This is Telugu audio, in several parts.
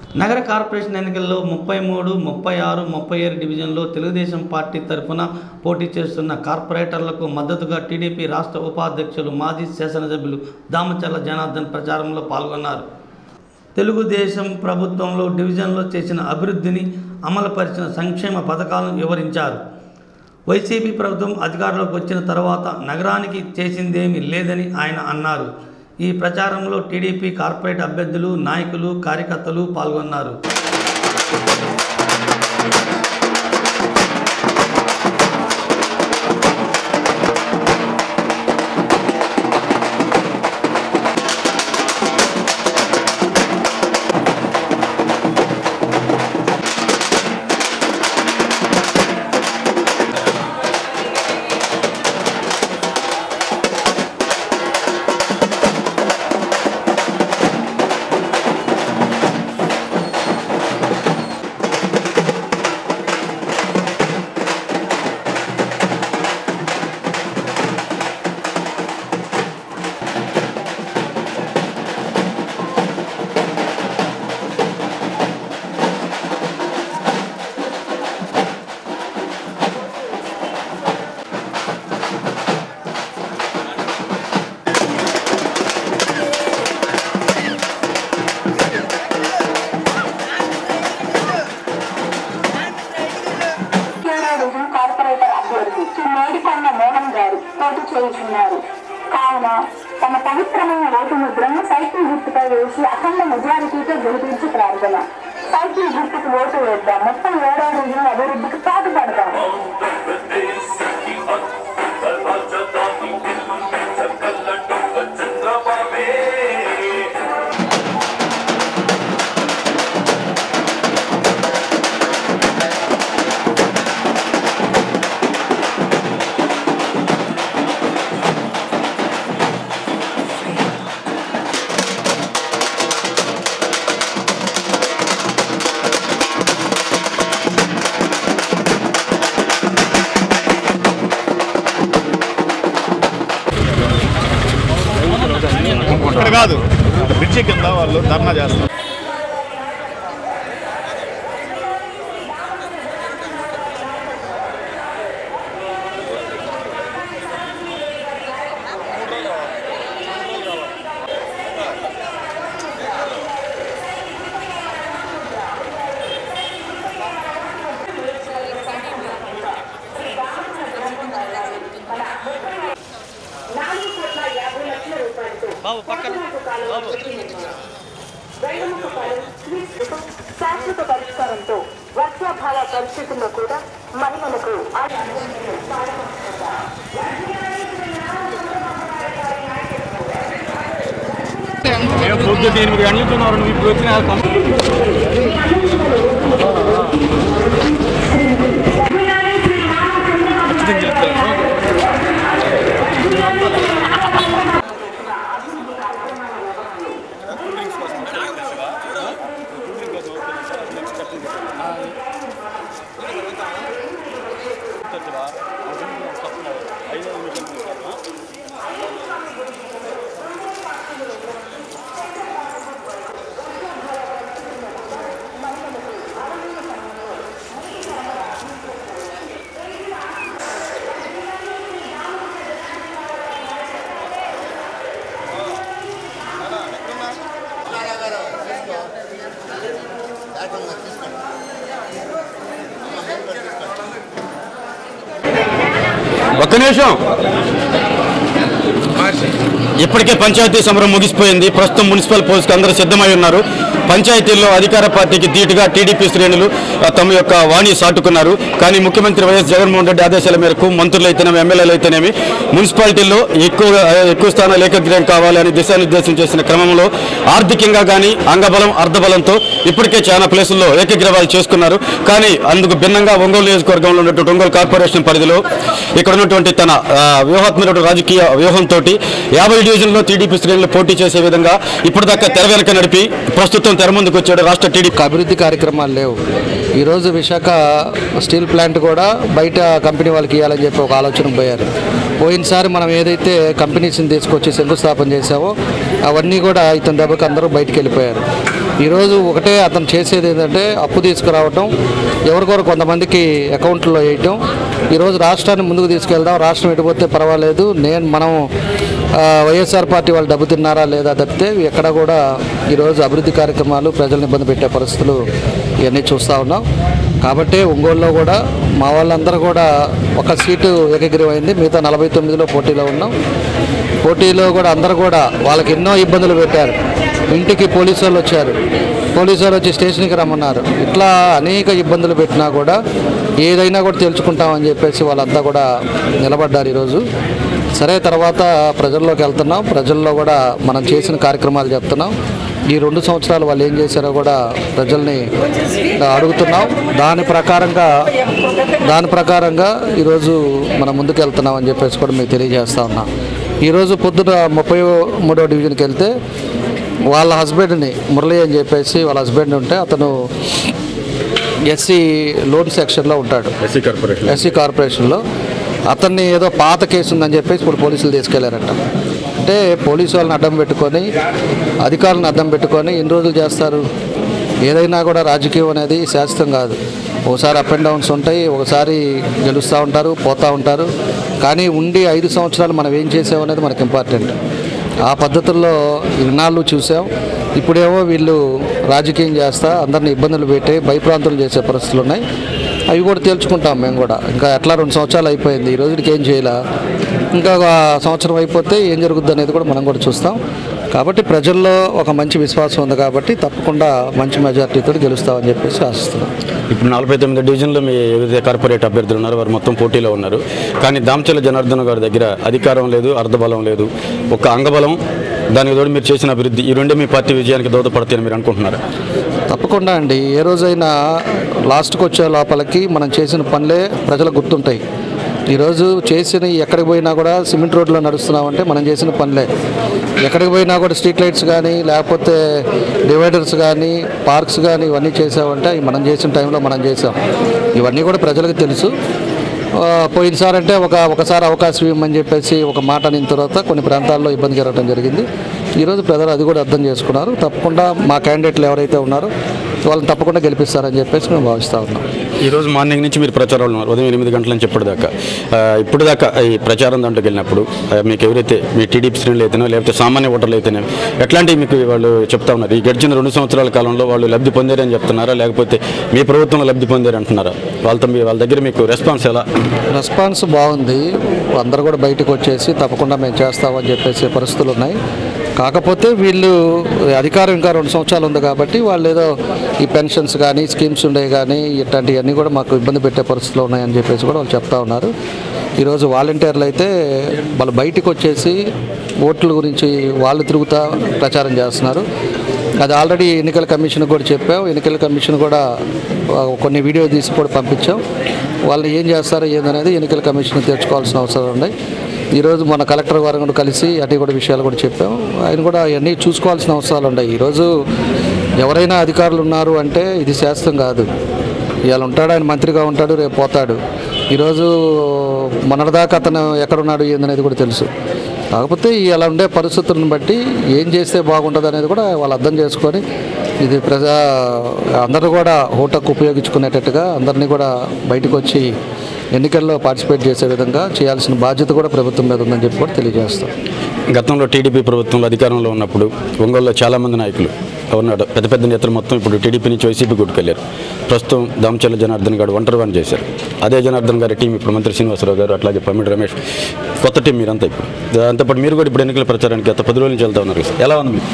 నగర కార్పొరేషన్ ఎన్నికల్లో ముప్పై మూడు ముప్పై ఆరు ముప్పై ఏడు డివిజన్లో తెలుగుదేశం పార్టీ తరఫున పోటీ చేస్తున్న కార్పొరేటర్లకు మద్దతుగా టీడీపీ రాష్ట్ర ఉపాధ్యక్షులు మాజీ శాసనసభ్యులు దామచర్ల జనార్దన్ ప్రచారంలో పాల్గొన్నారు తెలుగుదేశం ప్రభుత్వంలో డివిజన్లో చేసిన అభివృద్ధిని అమలుపరిచిన సంక్షేమ పథకాలను వివరించారు వైసీపీ ప్రభుత్వం అధికారంలోకి వచ్చిన తర్వాత నగరానికి చేసిందేమీ లేదని ఆయన అన్నారు ఈ ప్రచారంలో టీడీపీ కార్పొరేట్ అభ్యర్థులు నాయకులు కార్యకర్తలు పాల్గొన్నారు డివిజన్ కార్పొరేటర్ అభ్యర్థి శ్రీ మేడికొండ మోహన్ గారు పోటీ చేయుచున్నారు కావున తమ పవిత్రమైన ఓటు ముద్రను సైకిల్ గుర్తుపై వేసి అఖండ మెజారిటీతో గెలిపించి ప్రార్థన సైకిల్ గుర్తుకు ఓటు వేద్దాం మొత్తం ఏడో డివిజన్ అభివృద్ధికి పాటుపడదాం ఇక్కడ కాదు బ్రిడ్జి కింద వాళ్ళు ధర్నా చేస్తారు నాలుగు కోట్ల యాభై లక్షల రూపాయలతో వెల్లముఖపాలెం స్వీట్స్కు శాశ్వత పరిష్కారంతో వర్షాభావ పరిస్థితుల్లో కూడా మహిళలకు పొద్దున్న ఎనిమిది గంటలకు ఉన్నారు ఇప్పుడు వచ్చిన ఒక్క నిమిషం ఇప్పటికే పంచాయతీ సమరం ముగిసిపోయింది ప్రస్తుతం మున్సిపల్ పోల్స్కి అందరూ సిద్ధమై ఉన్నారు పంచాయతీల్లో అధికార పార్టీకి ధీటుగా టీడీపీ శ్రేణులు ఆ, తమ యొక్క వాణి సాటుకున్నారు కానీ ముఖ్యమంత్రి వైఎస్ జగన్మోహన్ రెడ్డి ఆదేశాల మేరకు మంత్రులు అయితేనేమి ఎమ్మెల్యేలు అయితేనేమి మున్సిపాలిటీల్లో ఎక్కువ ఎక్కువ స్థానాలు ఏకగ్రహం కావాలని దిశానిర్దేశం చేసిన క్రమంలో ఆర్థికంగా కానీ అంగబలం అర్ధబలంతో ఇప్పటికే చాలా ప్లేసుల్లో ఏకగ్రహాలు చేసుకున్నారు కానీ అందుకు భిన్నంగా ఒంగోలు నియోజకవర్గంలో ఉన్నటువంటి ఒంగోలు కార్పొరేషన్ పరిధిలో ఇక్కడ ఉన్నటువంటి తన ఆ, వ్యూహాత్మక రాజకీయ వ్యూహంతో యాభై డివిజన్లో టీడీపీ శ్రేణులు పోటీ చేసే విధంగా ఇప్పటిదాకా తెర వెనక నడిపి ప్రస్తుతం తెర ముందుకు వచ్చాడు రాష్ట్ర టీడీపీ అభివృద్ధి కార్యక్రమాలు లేవు ఈరోజు విశాఖ స్టీల్ ప్లాంట్ కూడా బయట కంపెనీ వాళ్ళకి ఇవ్వాలని చెప్పి ఒక ఆలోచన పోయారు పోయినసారి మనం ఏదైతే కంపెనీస్ని తీసుకొచ్చి శంకుస్థాపన చేసామో అవన్నీ కూడా ఇతని దెబ్బకి అందరూ బయటికి వెళ్ళిపోయారు ఈరోజు ఒకటే అతను చేసేది ఏంటంటే అప్పు తీసుకురావటం ఎవరికొరకు కొంతమందికి అకౌంట్లో వేయటం ఈరోజు రాష్ట్రాన్ని ముందుకు తీసుకెళ్దాం రాష్ట్రం ఎటుపోతే పర్వాలేదు నేను మనం ఆ, వైఎస్ఆర్ పార్టీ వాళ్ళు డబ్బు తిన్నారా లేదా తప్పితే ఎక్కడ కూడా ఈరోజు అభివృద్ధి కార్యక్రమాలు ప్రజలను ఇబ్బంది పెట్టే పరిస్థితులు ఇవన్నీ చూస్తూ ఉన్నాం కాబట్టి ఒంగోలులో కూడా మా వాళ్ళందరూ కూడా ఒక సీటు ఏకగ్రీవైంది మిగతా నలభై తొమ్మిదిలో పోటీలో ఉన్నాం పోటీలో కూడా అందరూ కూడా వాళ్ళకి ఎన్నో ఇబ్బందులు పెట్టారు ఇంటికి పోలీసు వాళ్ళు వచ్చారు పోలీసు వాళ్ళు వచ్చి స్టేషన్కి రమ్మన్నారు ఇట్లా అనేక ఇబ్బందులు పెట్టినా కూడా ఏదైనా కూడా తెలుసుకుంటామని చెప్పేసి వాళ్ళంతా కూడా నిలబడ్డారు ఈరోజు సరే తర్వాత ప్రజల్లోకి వెళ్తున్నాం ప్రజల్లో కూడా మనం చేసిన కార్యక్రమాలు చెప్తున్నాం ఈ రెండు సంవత్సరాలు వాళ్ళు ఏం చేశారో కూడా ప్రజల్ని అడుగుతున్నాం దాని ప్రకారంగా దాని ప్రకారంగా ఈరోజు మనం ముందుకు వెళ్తున్నాం అని చెప్పేసి కూడా మీకు తెలియజేస్తా ఉన్నాం ఈరోజు పొద్దున ముప్పై మూడో డివిజన్కి వెళ్తే వాళ్ళ హస్బెండ్ని మురళి అని చెప్పేసి వాళ్ళ హస్బెండ్ ఉంటే అతను ఎస్సీ లోన్ సెక్షన్లో ఉంటాడు ఎస్సీ కార్పొరేషన్ ఎస్సీ కార్పొరేషన్లో అతన్ని ఏదో పాత కేసు ఉందని చెప్పేసి ఇప్పుడు పోలీసులు తీసుకెళ్లారట అంటే పోలీసు వాళ్ళని అడ్డం పెట్టుకొని అధికారులను అడ్డం పెట్టుకొని ఎన్ని రోజులు చేస్తారు ఏదైనా కూడా రాజకీయం అనేది శాశ్వతం కాదు ఒకసారి అప్ అండ్ డౌన్స్ ఉంటాయి ఒకసారి గెలుస్తూ ఉంటారు పోతూ ఉంటారు కానీ ఉండి ఐదు సంవత్సరాలు మనం ఏం చేసాం అనేది మనకు ఇంపార్టెంట్ ఆ పద్ధతుల్లో ఇన్నాళ్ళు చూసాం ఇప్పుడేమో వీళ్ళు రాజకీయం చేస్తా అందరిని ఇబ్బందులు పెట్టి భయప్రాంతులు చేసే పరిస్థితులు ఉన్నాయి అవి కూడా తేల్చుకుంటాం మేము కూడా ఇంకా ఎట్లా రెండు సంవత్సరాలు అయిపోయింది ఈ రోజుకి ఏం చేయాల ఇంకా ఒక సంవత్సరం అయిపోతే ఏం జరుగుద్ది అనేది కూడా మనం కూడా చూస్తాం కాబట్టి ప్రజల్లో ఒక మంచి విశ్వాసం ఉంది కాబట్టి తప్పకుండా మంచి మెజార్టీతో గెలుస్తామని చెప్పేసి ఆశిస్తున్నాం ఇప్పుడు నలభై తొమ్మిది డివిజన్లో మీ ఏదైతే కార్పొరేట్ అభ్యర్థులు ఉన్నారో వారు మొత్తం పోటీలో ఉన్నారు కానీ దామచల జనార్దన్ గారి దగ్గర అధికారం లేదు అర్ధబలం లేదు ఒక అంగబలం దానికి తోడు మీరు చేసిన అభివృద్ధి ఈ రెండే మీ పార్టీ విజయానికి దోహదపడతాయని మీరు అనుకుంటున్నారా తప్పకుండా అండి ఏ రోజైనా లాస్ట్కి వచ్చే లోపలికి మనం చేసిన పనులే ప్రజలకు గుర్తుంటాయి ఈరోజు చేసిన ఎక్కడికి పోయినా కూడా సిమెంట్ రోడ్లో నడుస్తున్నామంటే మనం చేసిన పనులే ఎక్కడికి పోయినా కూడా స్ట్రీట్ లైట్స్ కానీ లేకపోతే డివైడర్స్ కానీ పార్క్స్ కానీ ఇవన్నీ చేసామంటే అవి మనం చేసిన టైంలో మనం చేసాం ఇవన్నీ కూడా ప్రజలకు తెలుసు ఆ, పోయినసారి అంటే ఒక ఒకసారి అవకాశం ఇవ్వమని చెప్పేసి ఒక మాట అనిన తర్వాత కొన్ని ప్రాంతాల్లో ఇబ్బంది జరగడం జరిగింది ఈరోజు ప్రజలు అది కూడా అర్థం చేసుకున్నారు తప్పకుండా మా క్యాండిడేట్లు ఎవరైతే ఉన్నారో వాళ్ళని తప్పకుండా గెలిపిస్తారని చెప్పేసి మేము భావిస్తూ ఉన్నాం ఈ రోజు మార్నింగ్ నుంచి మీరు ప్రచారంలో ఉన్నారు ఉదయం ఎనిమిది గంటల నుంచి ఇప్పటిదాకా ఆ, ఇప్పుడు దాకా ఈ ప్రచారం దాంట్లోకి వెళ్ళినప్పుడు ఆ, మీకు ఎవరైతే మీ టీడీపీ శ్రేణులు అయితేనో లేకపోతే సామాన్య ఓటర్లు అయితేనే ఎట్లాంటివి మీకు వాళ్ళు చెప్తా ఉన్నారు ఈ గడిచిన రెండు సంవత్సరాల కాలంలో వాళ్ళు లబ్ధి పొందారని చెప్తున్నారా లేకపోతే మీ ప్రభుత్వంలో లబ్ధి పొందారు అంటున్నారా వాళ్ళతో మీ వాళ్ళ దగ్గర మీకు రెస్పాన్స్ ఎలా రెస్పాన్స్ బాగుంది అందరూ కూడా బయటకు వచ్చేసి తప్పకుండా మేము చేస్తామని చెప్పేసి పరిస్థితులు ఉన్నాయి కాకపోతే వీళ్ళు అధికారం ఇంకా రెండు సంవత్సరాలు ఉంది కాబట్టి వాళ్ళు ఏదో ఈ పెన్షన్స్ కానీ స్కీమ్స్ ఉండేవి కానీ ఇట్లాంటివన్నీ కూడా మాకు ఇబ్బంది పెట్టే పరిస్థితులు ఉన్నాయని చెప్పేసి కూడా వాళ్ళు చెప్తా ఉన్నారు ఈరోజు వాలంటీర్లు అయితే వాళ్ళు బయటకు వచ్చేసి ఓట్ల గురించి వాళ్ళు తిరుగుతా ప్రచారం చేస్తున్నారు అది ఆల్రెడీ ఎన్నికల కమిషన్ కూడా చెప్పాం ఎన్నికల కమిషన్ కూడా ఆ, కొన్ని వీడియో తీసి కూడా పంపించాం వాళ్ళు ఏం చేస్తారో ఏందనేది ఎన్నికల కమిషన్ తెచ్చుకోవాల్సిన అవసరం ఉన్నాయి ఈరోజు మన కలెక్టర్ వారిని కూడా కలిసి అటు కూడా విషయాలు కూడా చెప్పాం ఆయన కూడా అవన్నీ చూసుకోవాల్సిన అవసరాలు ఉన్నాయి ఈరోజు ఎవరైనా అధికారులు ఉన్నారు అంటే ఇది శాస్త్రం కాదు ఇవాళ ఉంటాడు ఆయన మంత్రిగా ఉంటాడు రేపు పోతాడు ఈరోజు మొన్నటిదాకా అతను ఎక్కడున్నాడు ఏందనేది కూడా తెలుసు కాకపోతే ఈ అలా ఉండే పరిస్థితులను బట్టి ఏం చేస్తే బాగుంటుంది అనేది కూడా వాళ్ళు అర్థం చేసుకొని ఇది ప్రజా అందరూ కూడా ఓటకు ఉపయోగించుకునేటట్టుగా అందరినీ కూడా బయటకు వచ్చి ఎన్నికల్లో పార్టిసిపేట్ చేసే విధంగా చేయాల్సిన బాధ్యత కూడా ప్రభుత్వం మీద ఉందని చెప్పి కూడా తెలియజేస్తాం గతంలో టీడీపీ ప్రభుత్వంలో అధికారంలో ఉన్నప్పుడు ఒంగోలులో చాలామంది నాయకులు ఉన్నాడు పెద్ద పెద్ద నేతలు మొత్తం ఇప్పుడు టీడీపీ నుంచి వైసీపీ గుట్టుకెళ్ళారు ప్రస్తుతం దామచల్ల జనార్దన్ గారు ఒంటరి వన్ చేశారు అదే జనార్దన్ గారి టీం ఇప్పుడు మంత్రి శ్రీనివాసరావు గారు అట్లాగే పమ్మిడి రమేష్ కొత్త టీం మీరంతా ఇప్పుడు దాంతోపాటు మీరు కూడా ఇప్పుడు ఎన్నికల ప్రచారానికి గత పది రోజుల నుంచి వెళ్తా ఉన్నారు ఎలా ఉంది మీకు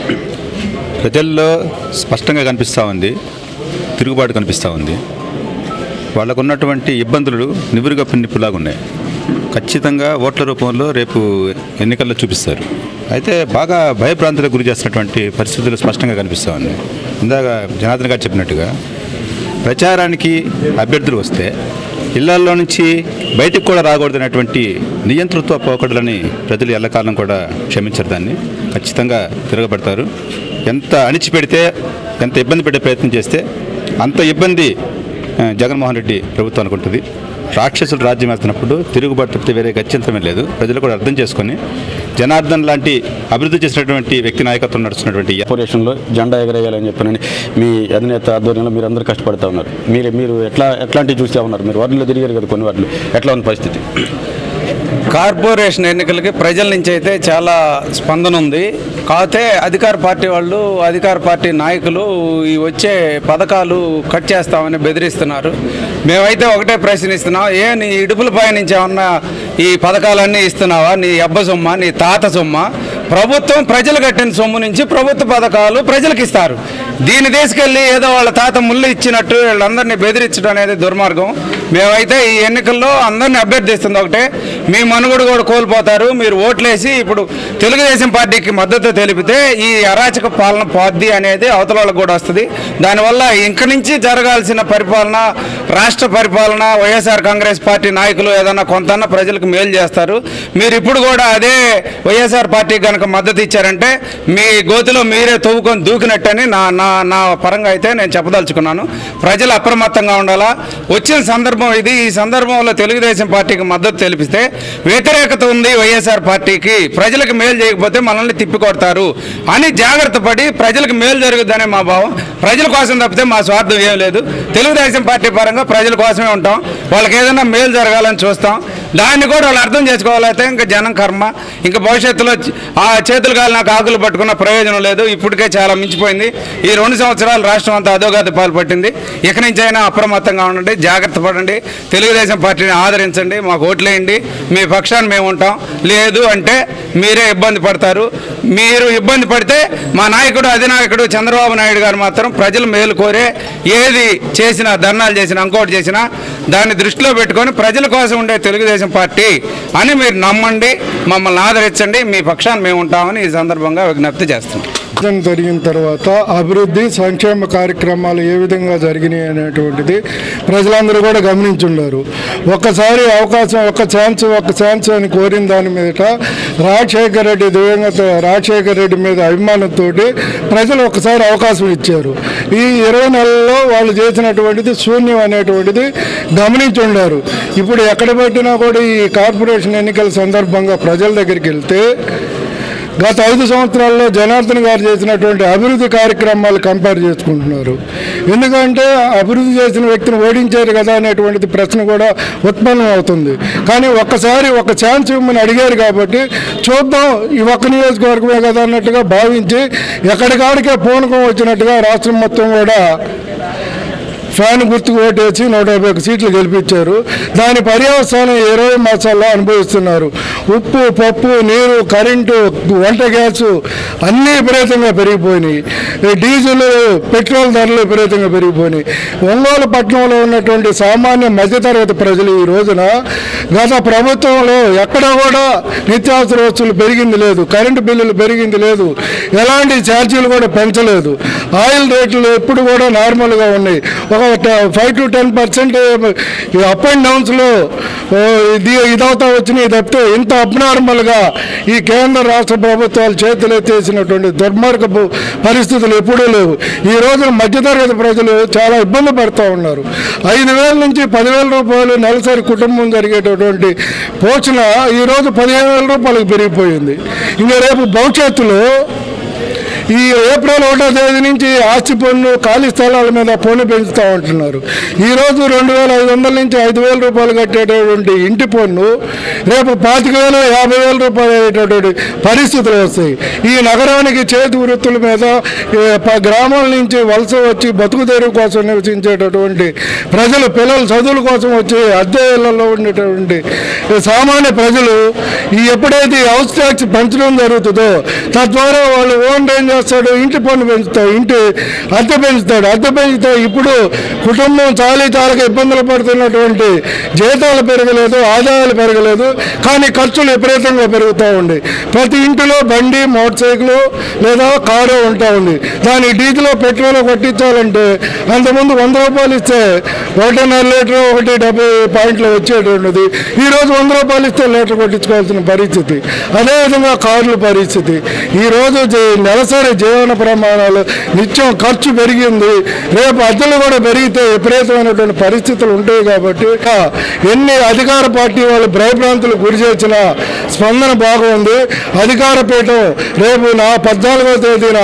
ప్రజల్లో స్పష్టంగా కనిపిస్తూ ఉంది తిరుగుబాటు కనిపిస్తూ ఉంది వాళ్ళకు ఉన్నటువంటి ఇబ్బందులు నివురుగా పిన్నిప్పులాగా ఉన్నాయి ఖచ్చితంగా ఓట్ల రూపంలో రేపు ఎన్నికల్లో చూపిస్తారు అయితే బాగా భయభ్రాంతులకు గురి చేస్తున్నటువంటి పరిస్థితులు స్పష్టంగా కనిపిస్తూ ఉంది ఇందాక జనార్దన్ గారు చెప్పినట్టుగా ప్రచారానికి అభ్యర్థులు వస్తే ఇళ్లలో నుంచి బయటకు కూడా రాకూడదనేటువంటి నియంతృత్వ పోకడలని ప్రజలు ఎల్లకాలం కూడా క్షమించరు దాన్ని ఖచ్చితంగా తిరగబడతారు ఎంత అణిచిపెడితే ఎంత ఇబ్బంది పెట్టే ప్రయత్నం చేస్తే అంత ఇబ్బంది ఆ, జగన్మోహన్ రెడ్డి ప్రభుత్వానికి ఉంటుంది రాక్షసులు రాజ్యం వేస్తున్నప్పుడు తిరుగుబాటు తప్పితే వేరే గత్యంతరమే లేదు ప్రజలు కూడా అర్థం చేసుకొని జనార్దన్ లాంటి అభివృద్ధి చేసినటువంటి వ్యక్తి నాయకత్వం నడుస్తున్నటువంటి ఈ కార్పొరేషన్లో జెండా ఎగరేయాలని చెప్పనని మీ అధినేత ఆధ్వర్యంలో మీరు అందరూ కష్టపడతా ఉన్నారు మీరు మీరు ఎట్లా ఎట్లాంటివి చూస్తూ ఉన్నారు మీరు వాటిలో తిరిగారు కదా కొన్ని వాటిలో ఎట్లా ఉంది పరిస్థితి కార్పొరేషన్ ఎన్నికలకి ప్రజల నుంచి అయితే చాలా స్పందన ఉంది కాకపోతే అధికార పార్టీ వాళ్ళు అధికార పార్టీ నాయకులు ఈ వచ్చే పథకాలు కట్ చేస్తామని బెదిరిస్తున్నారు మేమైతే ఒకటే ప్రశ్నిస్తున్నాం ఏ నీ ఇడుపుల పై నుంచి ఏమన్నా ఈ పథకాలన్నీ ఇస్తున్నావా నీ అబ్బ సొమ్మ నీ తాత సొమ్మ ప్రభుత్వం ప్రజలు కట్టిన సొమ్ము నుంచి ప్రభుత్వ పథకాలు ప్రజలకు ఇస్తారు దీన్ని తీసుకెళ్ళి ఏదో వాళ్ళ తాత ముళ్ళు ఇచ్చినట్టు వీళ్ళందరినీ బెదిరించడం అనేది దుర్మార్గం మేమైతే ఈ ఎన్నికల్లో అందరినీ అభ్యర్థిస్తుంది ఒకటే మీ మనుగడ కూడా కోల్పోతారు మీరు ఓట్లేసి ఇప్పుడు తెలుగుదేశం పార్టీకి మద్దతు తెలిపితే ఈ అరాచక పాలన పోద్ది అనేది అవతల వాళ్ళకి కూడా వస్తుంది దానివల్ల ఇంక నుంచి జరగాల్సిన పరిపాలన రాష్ట్ర పరిపాలన వైఎస్ఆర్ కాంగ్రెస్ పార్టీ నాయకులు ఏదన్నా కొంత ప్రజలకు మేలు చేస్తారు మీరు ఇప్పుడు కూడా అదే వైఎస్ఆర్ పార్టీకి కనుక మద్దతు ఇచ్చారంటే మీ గోతిలో మీరే తవ్వుకొని దూకినట్టని నా నా నా పరంగా అయితే నేను చెప్పదలుచుకున్నాను ప్రజలు అప్రమత్తంగా ఉండాలా వచ్చిన సందర్భం ఇది ఈ సందర్భంలో తెలుగుదేశం పార్టీకి మద్దతు తెలిపిస్తే వ్యతిరేకత ఉంది వైఎస్ఆర్ పార్టీకి ప్రజలకు మేలు చేయకపోతే మనల్ని తిప్పికొడతారు అని జాగ్రత్త పడి ప్రజలకు మేలు జరుగుద్దనే మా భావం ప్రజల కోసం తప్పితే మా స్వార్థం ఏం లేదు తెలుగుదేశం పార్టీ పరంగా ప్రజల కోసమే ఉంటాం వాళ్ళకి ఏదైనా మేలు జరగాలని చూస్తాం దాన్ని కూడా వాళ్ళు అర్థం చేసుకోవాలైతే ఇంకా జనం కర్మ ఇంకా భవిష్యత్తులో చ- ఆ చేతులు కాలిన ఆకులు పట్టుకున్న ప్రయోజనం లేదు ఇప్పటికే చాలా మించిపోయింది ఈ రెండు సంవత్సరాలు రాష్ట్రం అంతా అధోగతి పాల్పట్టింది ఇక నుంచి అయినా అప్రమత్తంగా ఉండండి జాగ్రత్త పడండి తెలుగుదేశం పార్టీని ఆదరించండి మాకు ఓట్లేయండి మీ పక్షాన్ని మేము ఉంటాం లేదు అంటే మీరే ఇబ్బంది పడతారు మీరు ఇబ్బంది పడితే మా నాయకుడు అధినాయకుడు చంద్రబాబు నాయుడు గారు మాత్రం ప్రజలు మేలు కోరే ఏది చేసినా ధర్నాలు చేసినా ఇంకోటి చేసినా దాన్ని దృష్టిలో పెట్టుకొని ప్రజల కోసం ఉండే తెలుగుదేశం పార్టీ అని మీరు నమ్మండి మమ్మల్ని ఆదరించండి మీ పక్షాన్ని మేము ఉంటామని ఈ సందర్భంగా విజ్ఞప్తి చేస్తున్నాం విభజన జరిగిన తర్వాత అభివృద్ధి సంక్షేమ కార్యక్రమాలు ఏ విధంగా జరిగినాయి అనేటువంటిది ప్రజలందరూ కూడా గమనించుండారు ఒక్కసారి అవకాశం ఒక్క ఛాన్స్ ఒక్క ఛాన్స్ అని కోరిన దాని మీదట రాజశేఖర రెడ్డి దివంగత రాజశేఖర రెడ్డి మీద అభిమానంతో ప్రజలు ఒకసారి అవకాశం ఇచ్చారు ఈ ఇరవై నెలల్లో వాళ్ళు చేసినటువంటిది శూన్యం అనేటువంటిది గమనించుండారు ఇప్పుడు ఎక్కడ పెట్టినా కూడా ఈ కార్పొరేషన్ ఎన్నికల సందర్భంగా ప్రజల దగ్గరికి వెళ్తే గత ఐదు సంవత్సరాల్లో జనార్దన్ గారు చేసినటువంటి అభివృద్ధి కార్యక్రమాలు కంపేర్ చేసుకుంటున్నారు ఎందుకంటే అభివృద్ధి చేసిన వ్యక్తిని ఓడించారు కదా అనేటువంటిది ప్రశ్న కూడా ఉత్పన్నం అవుతుంది కానీ ఒక్కసారి ఒక ఛాన్స్ ఇవ్వమని అడిగారు కాబట్టి చూద్దాం ఈ ఒక్క నియోజకవర్గమే కదా అన్నట్టుగా భావించి ఎక్కడికాడికే పూనకం వచ్చినట్టుగా రాష్ట్రం మొత్తం కూడా ఫ్యాన్ గుర్తుకు ఓటేసి నూట యాభై ఒక్క సీట్లు గెలిపించారు దాని పర్యవసానం ఇరవై మాసాల్లో అనుభవిస్తున్నారు ఉప్పు పప్పు నీరు కరెంటు వంట గ్యాసు అన్నీ విపరీతంగా పెరిగిపోయినాయి ఈ డీజిల్ పెట్రోల్ ధరలు విపరీతంగా పెరిగిపోయినాయి ఒంగోలు పట్టణంలో ఉన్నటువంటి సామాన్య మధ్యతరగతి ప్రజలు ఈ రోజున గత ప్రభుత్వంలో ఎక్కడ కూడా నిత్యావసర వస్తువులు పెరిగింది లేదు కరెంటు బిల్లులు పెరిగింది లేదు ఎలాంటి ఛార్జీలు కూడా పెంచలేదు ఆయిల్ రేట్లు ఎప్పుడు కూడా నార్మల్గా ఉన్నాయి ఒక five to ten percent up and డౌన్స్లో ఇది ఇదవుతా వచ్చినాయి తప్పితే ఇంత అబ్నార్మల్గా ఈ కేంద్ర రాష్ట్ర ప్రభుత్వాలు చేతులు ఎత్తేసినటువంటి దుర్మార్గపు పరిస్థితులు ఎప్పుడూ లేవు ఈ రోజున మధ్యతరగతి ప్రజలు చాలా ఇబ్బంది పడుతూ ఉన్నారు ఐదు వేల నుంచి పదివేల రూపాయలు నెలసరి కుటుంబం జరిగేటటువంటి పోషణ ఈరోజు పదిహేను వేల రూపాయలకు పెరిగిపోయింది ఇంకా రేపు భవిష్యత్తులో ఈ ఏప్రిల్ ఒకటో తేదీ నుంచి ఆస్తి పన్ను ఖాళీ స్థలాల మీద పన్ను పెంచుతూ ఉంటున్నారు ఈరోజు రెండు వేల ఐదు వందల నుంచి ఐదు వేల రూపాయలు కట్టేటటువంటి ఇంటి పన్ను రేపు పాతిక వేలు యాభై వేల రూపాయలు అయ్యేటటువంటి పరిస్థితులు వస్తాయి ఈ నగరానికి చేతి వృత్తుల మీద ఏ, ప- గ్రామాల నుంచి వలస వచ్చి బతుకు తెరువు కోసం నివసించేటటువంటి ప్రజలు పిల్లల చదువుల కోసం వచ్చి అద్దె ఇళ్లలో ఉండేటటువంటి ఈ సామాన్య ప్రజలు ఈ ఎప్పుడైతే ఈ హౌస్ ట్యాక్స్ పెంచడం జరుగుతుందో తద్వారా వాళ్ళు ఓన్ ఏం చేస్తాడు ఇంటి పన్ను పెంచుతాడు ఇంటి అద్దె పెంచుతాడు అద్దె పెంచితే ఇప్పుడు కుటుంబం చాలీ చాలక ఇబ్బందులు పడుతున్నటువంటి జీతాలు పెరగలేదు ఆదాయాలు పెరగలేదు కానీ ఖర్చులు విపరీతంగా పెరుగుతూ ఉంది ప్రతి ఇంటిలో బండి మోటార్ సైకిల్ లేదా కారు ఉంటా ఉంది దాని డీజిల్ పెట్రోల్ కొట్టించాలంటే అంతకుముందు వంద రూపాయలు ఇస్తే ఒకటిన్నర లీటర్ ఒకటి డెబ్బై పాయింట్లు వచ్చేటువంటిది ఈ రోజు వంద రూపాయలు ఇస్తే లీటర్ కొట్టించుకోవాల్సిన పరిస్థితి అదేవిధంగా కార్ల పరిస్థితి ఈ రోజు జ- నెలసరి పెరిగిపోయిన జీవన ప్రమాణాలు నిత్యం ఖర్చు పెరిగింది రేపు అద్దెలు కూడా పెరిగితే విపరీతమైనటువంటి పరిస్థితులు ఉంటాయి కాబట్టి ఆ, ఎన్ని అధికార పార్టీ వాళ్ళు భయభ్రాంతులు గురి చేసిన స్పందన బాగుంది అధికార పీఠం రేపు నా పద్నాలుగో తేదీన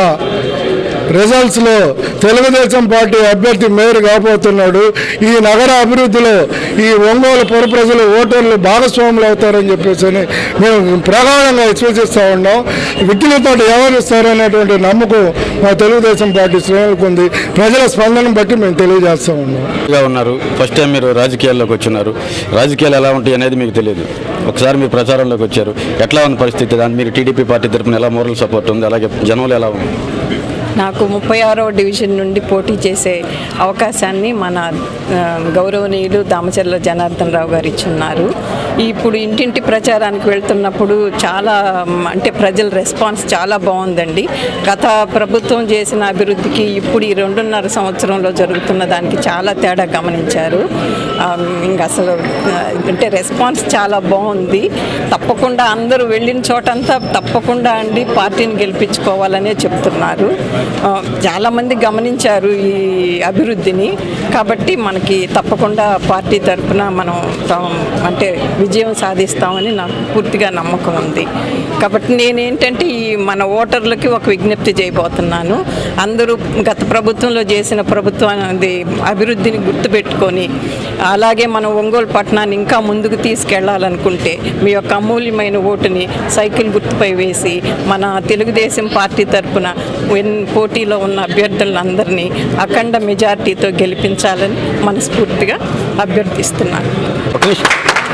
రిజల్ట్స్లో తెలుగుదేశం పార్టీ అభ్యర్థి మేయర్ కాబోతున్నాడు ఈ నగర అభివృద్ధిలో ఈ ఒంగోలు పుర ప్రజలు ఓటర్లు భాగస్వాములు అవుతారని చెప్పేసి అని మేము ప్రగాఢంగా విశ్వసిస్తూ ఉన్నాం విఘ్నతో వ్యవహరిస్తారనేటువంటి నమ్మకం మా తెలుగుదేశం పార్టీ శ్రేణులకు ఉంది ప్రజల స్పందన బట్టి మేము తెలియజేస్తూ ఉన్నాం గా ఉన్నారు ఫస్ట్ టైం మీరు రాజకీయాల్లోకి వచ్చున్నారు రాజకీయాలు ఎలా ఉంటాయి అనేది మీకు తెలియదు ఒకసారి మీరు ప్రచారంలోకి వచ్చారు ఎట్లా ఉంది పరిస్థితి దాన్ని మీరు టీడీపీ పార్టీ తరపున ఎలా మోరల్ సపోర్ట్ ఉంది అలాగే జనంలో ఎలా ఉంది నాకు ముప్పై ఆరో డివిజన్ నుండి పోటీ చేసే అవకాశాన్ని మన ఆ, గౌరవనీయులు దామచర్ల జనార్దన్ రావు గారు ఇచ్చున్నారు ఇప్పుడు ఇంటింటి ప్రచారానికి వెళ్తున్నప్పుడు చాలా మ్, అంటే ప్రజల రెస్పాన్స్ చాలా బాగుందండి గత ప్రభుత్వం చేసిన అభివృద్ధికి ఇప్పుడు ఈ రెండున్నర సంవత్సరంలో జరుగుతున్న దానికి చాలా తేడా గమనించారు ఆ, ఇంక అసలు ఆ, అంటే రెస్పాన్స్ చాలా బాగుంది తప్పకుండా అందరూ వెళ్ళిన చోటంతా తప్పకుండా అండి పార్టీని గెలిపించుకోవాలనే చెప్తున్నారు ఆ, చాలామంది గమనించారు ఈ అభివృద్ధిని కాబట్టి మనకి తప్పకుండా పార్టీ తరఫున మనం తా- అంటే విజయం సాధిస్తామని నాకు పూర్తిగా నమ్మకం ఉంది కాబట్టి నేనేంటంటే ఈ మన ఓటర్లకి ఒక విజ్ఞప్తి చేయబోతున్నాను అందరూ గత ప్రభుత్వంలో చేసిన ప్రభుత్వాన్ని అభివృద్ధిని గుర్తుపెట్టుకొని అలాగే మన ఒంగోలు పట్టణాన్ని ఇంకా ముందుకు తీసుకెళ్లాలనుకుంటే మీ యొక్క అమూల్యమైన ఓటుని సైకిల్ గుర్తుపై వేసి మన తెలుగుదేశం పార్టీ తరఫున ఎన్- పోటీలో ఉన్న అభ్యర్థులందరినీ అఖండ మెజార్టీతో గెలిపించాలని మనస్ఫూర్తిగా అభ్యర్థిస్తున్నాను ఒక నిమిషం.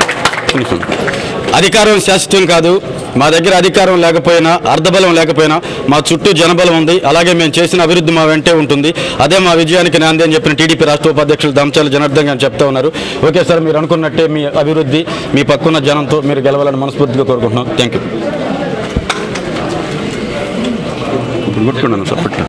ఒక నిమిషం. అధికారం శాశ్వతం కాదు మా దగ్గర అధికారం లేకపోయినా అర్ధబలం లేకపోయినా మా చుట్టూ జనబలం ఉంది అలాగే మేము చేసిన అభివృద్ధి మా వెంటే ఉంటుంది అదే మా విజయానికి నాంది అని చెప్పిన టీడీపీ రాష్ట్ర ఉపాధ్యక్షులు దామచాల జనార్దన్ గారు చెప్తా ఉన్నారు ఓకే సార్ మీరు అనుకున్నట్టే మీ అభివృద్ధి మీ పక్కున్న జనంతో మీరు గెలవాలని మనస్ఫూర్తిగా కోరుకుంటున్నాం థ్యాంక్ యూ ఇప్పుడు కొట్టుకున్నాను సపోర్ట్